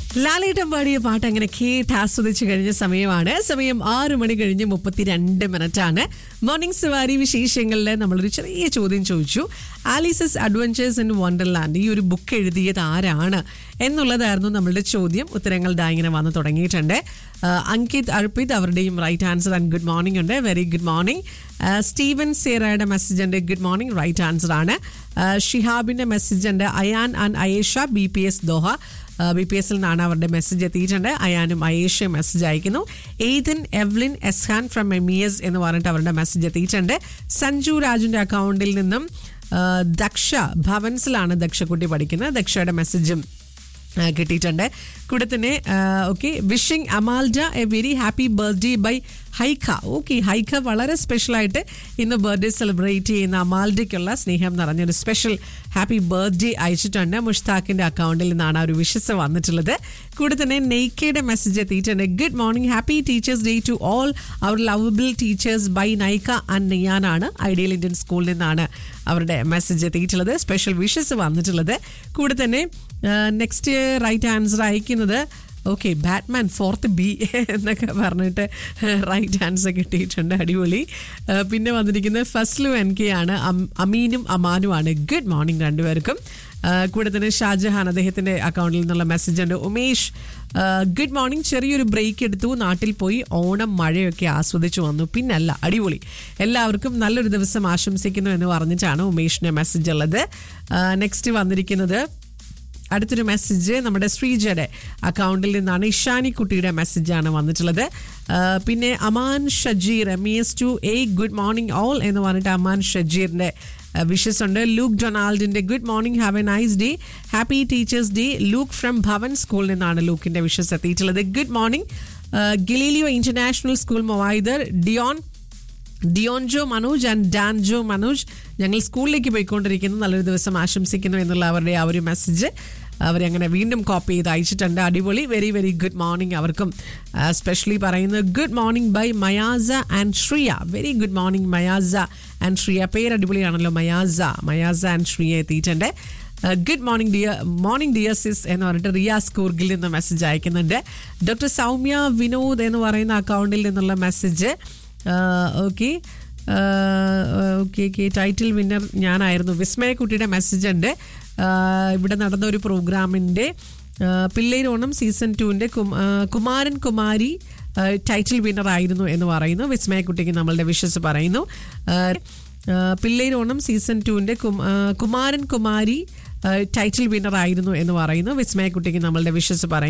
ലാലേട്ടൻ പാടിയ പാട്ട് അങ്ങനെ കേട്ട് ആസ്വദിച്ചു കഴിഞ്ഞ സമയമാണ് സമയം ആറു മണി കഴിഞ്ഞ് മുപ്പത്തിരണ്ട് മിനിറ്റ് ആണ് മോർണിംഗ് സവാരി വിശേഷങ്ങളിൽ നമ്മളൊരു ചെറിയ ചോദ്യം ചോദിച്ചു ആലീസസ് അഡ്വഞ്ചേഴ്സ് ഇൻ വണ്ടർലാൻഡ് ഈ ഒരു ബുക്ക് എഴുതിയത് ആരാണ് എന്നുള്ളതായിരുന്നു നമ്മളുടെ ചോദ്യം ഉത്തരങ്ങൾ ദാ ഇങ്ങനെ വന്ന് തുടങ്ങിയിട്ടുണ്ട് ആ, അങ്കിത് അർപ്പിത് അവരുടെയും right answer and good morning ഉണ്ട് വെരി ഗുഡ് മോർണിംഗ് സ്റ്റീവൻ സേറയുടെ മെസ്സേജ് ഉണ്ട് ഗുഡ് മോർണിംഗ് റൈറ്റ് ആൻസർ ആണ് ആ, ഷിഹാബിന്റെ മെസ്സേജ് ഉണ്ട് Ayaan and Ayesha B P S Doha B P എസിൽ നിന്നാണ് അവരുടെ മെസ്സേജ് എത്തിയിട്ടുണ്ട് അയാനും അയേഷയും മെസ്സേജ് അയക്കുന്നു Ethan Evelyn Eshan from M E S എന്ന് പറഞ്ഞിട്ട് അവരുടെ മെസ്സേജ് എത്തിയിട്ടുണ്ട് സഞ്ജു രാജുവിന്റെ അക്കൗണ്ടിൽ നിന്നും ആ, ദക്ഷ ഭവൻസിലാണ് ദക്ഷക്കുട്ടി പഠിക്കുന്നത് ദക്ഷയുടെ മെസ്സേജും ആ, കിട്ടിയിട്ടുണ്ട് കൂടെ തന്നെ okay wishing Amalda a very happy birthday by Haikha okay Haikha വളരെ സ്പെഷ്യലായിട്ട് ഇന്ന് ബർത്ത്ഡേ സെലിബ്രേറ്റ് ചെയ്യുന്ന അമാൽഡയ്ക്കുള്ള സ്നേഹം നിറഞ്ഞൊരു സ്പെഷ്യൽ ഹാപ്പി ബർത്ത്ഡേ അയച്ചിട്ടുണ്ട് മുഷ്താഖിന്റെ അക്കൗണ്ടിൽ നിന്നാണ് ആ ഒരു വിഷസ് വന്നിട്ടുള്ളത് കൂടെ തന്നെ നെയ്ക്കയുടെ മെസ്സേജ് എത്തിയിട്ടുണ്ട് good morning happy teachers day to all our lovable teachers by Naika and നെയ്യാനാണ് ഐഡിയൽ ഇന്ത്യൻ സ്കൂളിൽ നിന്നാണ് അവരുടെ മെസ്സേജ് എത്തിയിട്ടുള്ളത് സ്പെഷ്യൽ വിഷസ് വന്നിട്ടുള്ളത് കൂടെ തന്നെ നെക്സ്റ്റ് റൈറ്റ് ആൻസർ അയക്കുന്നത് ഓക്കെ ബാറ്റ്മാൻ ഫോർത്ത് ബി എന്നൊക്കെ പറഞ്ഞിട്ട് റൈറ്റ് ആൻസർ കിട്ടിയിട്ടുണ്ട് അടിപൊളി ആ, പിന്നെ വന്നിരിക്കുന്നത് ഫസ്ലു എൻ കെ ആണ് അം- അമീനും അമാനുമാണ് ഗുഡ് മോർണിംഗ് രണ്ടുപേർക്കും ആ, കൂടെ തന്നെ ഷാജഹാൻ അദ്ദേഹത്തിന്റെ അക്കൗണ്ടിൽ നിന്നുള്ള മെസ്സേജ് ഉണ്ട് ഉമേഷ് ഗുഡ് മോർണിംഗ് ചെറിയൊരു ബ്രേക്ക് എടുത്തു നാട്ടിൽ പോയി ഓണം മഴയൊക്കെ ആസ്വദിച്ചു വന്നു പിന്നല്ല അടിപൊളി എല്ലാവർക്കും നല്ലൊരു ദിവസം ആശംസിക്കുന്നു എന്ന് പറഞ്ഞിട്ടാണ് ഉമേഷിന്റെ മെസ്സേജ് ഉള്ളത് നെക്സ്റ്റ് വന്നിരിക്കുന്നത് അടുത്തൊരു മെസ്സേജ് നമ്മുടെ ശ്രീജയുടെ അക്കൗണ്ടിൽ നിന്നാണ് ഇഷാനി കുട്ടിയുടെ മെസ്സേജാണ് വന്നിട്ടുള്ളത് ആ, പിന്നെ Aman Shajeer M S to a good morning all എന്ന് പറഞ്ഞിട്ട് അമാൻ ഷജീറിന്റെ വിഷസ് ഉണ്ട് ലൂക്ക് ഡൊണാൾഡിന്റെ good morning have a nice day happy teachers day Luke from Bhavan school നിന്നാണ് ലൂക്കിന്റെ വിഷസ് എത്തിയിട്ടുള്ളത് good morning Galileo international school മൊവൈദർ ഡിയോൺ ഡിയോൻജോ മനോജ് ആൻഡ് ഡാൻജോ മനോജ് ഞങ്ങൾ സ്കൂളിലേക്ക് പോയിക്കൊണ്ടിരിക്കുന്നു നല്ലൊരു ദിവസം ആശംസിക്കുന്നു എന്നുള്ള അവരുടെ ആ ഒരു മെസ്സേജ് അവരെ അങ്ങനെ വീണ്ടും കോപ്പി ചെയ്ത് അയച്ചിട്ടുണ്ട് അടിപൊളി വെരി വെരി ഗുഡ് മോർണിംഗ് അവർക്കും സ്പെഷ്യലി പറയുന്നത് good morning by Mayasa and Shriya very good morning Mayasa and Shriya പേര് അടിപൊളിയാണല്ലോ മയാസ മയാസ ആൻഡ് ശ്രിയ എത്തിയിട്ടുണ്ട് good morning dear morning dear sis എന്ന് പറഞ്ഞിട്ട് റിയാസ് കൂർഗിൽ നിന്ന് മെസ്സേജ് അയക്കുന്നുണ്ട് ഡോക്ടർ സൗമ്യ വിനോദ് എന്ന് പറയുന്ന അക്കൗണ്ടിൽ നിന്നുള്ള message okay okay okay title winner ഞാനായിരുന്നു വിസ്മയ കുട്ടിയുടെ മെസ്സേജ് ഉണ്ട് ആ, ഇവിടെ നടന്ന ഒരു പ്രോഗ്രാമിൻ്റെ പിള്ളേരോണം സീസൺ ടുവിൻ്റെ കുമാരൻ കുമാരി ആ, ടൈറ്റിൽ വിന്നർ ആയിരുന്നു എന്ന് പറയുന്നു വിസ്മയ കുട്ടിക്ക് നമ്മളുടെ വിഷസ് പറയുന്നു ആ, ആ, പിള്ളേരോണം സീസൺ ടുവിൻ്റെ കുമാരൻ കുമാരി ആ, ടൈറ്റിൽ വിന്നർ ആയിരുന്നു എന്ന് പറയുന്നു വിസ്മയ കുട്ടിക്ക് നമ്മളുടെ വിഷസ് പറയുന്നു